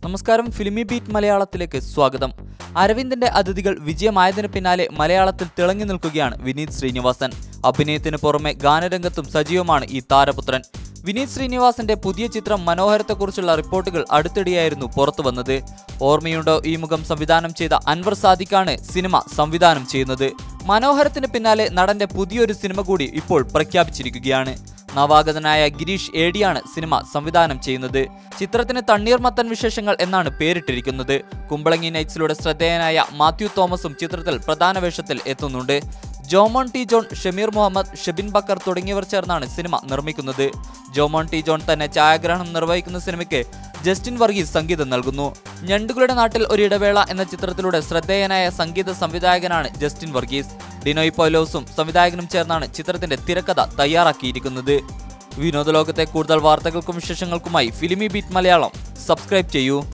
നമസ്കാരം ഫിലിമി ബീറ്റ് മലയാളത്തിലേക്ക് സ്വാഗതം അരവിന്ദന്റെ അതിഥികൾ വിജയമായതിനു പിന്നാലെ മലയാളത്തിൽ തിളങ്ങി നിൽക്കുകയാണ് വിനീത് ശ്രീനിവാസൻ അഭിനയത്തിന് പുറമെ ഗാനരംഗത്തും സജീവമാണ് ഈ താരപുത്രൻ വിനീത് ശ്രീനിവാസന്റെ പുതിയ ചിത്രം മനോഹരത്തെക്കുറിച്ചുള്ള റിപ്പോർട്ടുകൾ അടുത്തിടെയായിരുന്നു പുറത്തു വന്നത് ഓർമ്മയുണ്ടോ ഈ മുഖം സംവിധാനം ചെയ്ത അൻവർ സാദിഖാണ് സിനിമ സംവിധാനം ചെയ്യുന്നത് മനോഹരത്തിന് പിന്നാലെ നടന്റെ പുതിയൊരു സിനിമ കൂടി ഇപ്പോൾ പ്രഖ്യാപിച്ചിരിക്കുകയാണ് നവാഗതനായ ഗിരീഷ് ഏടിയാണ് സിനിമ സംവിധാനം ചെയ്യുന്നത് ചിത്രത്തിന് തണ്ണീർമത്തൻ വിശേഷങ്ങൾ എന്നാണ് പേരിട്ടിരിക്കുന്നത് കുമ്പളങ്ങി നൈറ്റ്സിലൂടെ ശ്രദ്ധേയനായ മാത്യു തോമസും ചിത്രത്തിൽ പ്രധാന വേഷത്തിൽ എത്തുന്നുണ്ട് ജോമോൺ ടി ജോൺ ഷമീർ മുഹമ്മദ് ഷെബിൻ ബക്കർ തുടങ്ങിയവർ ചേർന്നാണ് സിനിമ നിർമ്മിക്കുന്നത് ജോമോൺ ടി ജോൺ തന്നെ ഛായാഗ്രഹണം നിർവഹിക്കുന്ന സിനിമയ്ക്ക് ജസ്റ്റിൻ വർഗീസ് സംഗീതം നൽകുന്നു ഞണ്ടുകളുടെ നാട്ടിൽ ഒരു ഇടവേള എന്ന ചിത്രത്തിലൂടെ ശ്രദ്ധേയനായ സംഗീത സംവിധായകനാണ് ജസ്റ്റിൻ വർഗീസ് ഡിനോയ് പോലോസും സംവിധായകനും ചേർന്നാണ് ചിത്രത്തിന്റെ തിരക്കഥ തയ്യാറാക്കിയിരിക്കുന്നത് വിനോദലോകത്തെ കൂടുതൽ വാർത്തകൾക്കും വിശേഷങ്ങൾക്കുമായി ഫിലിമി ബീറ്റ് മലയാളം സബ്സ്ക്രൈബ് ചെയ്യൂ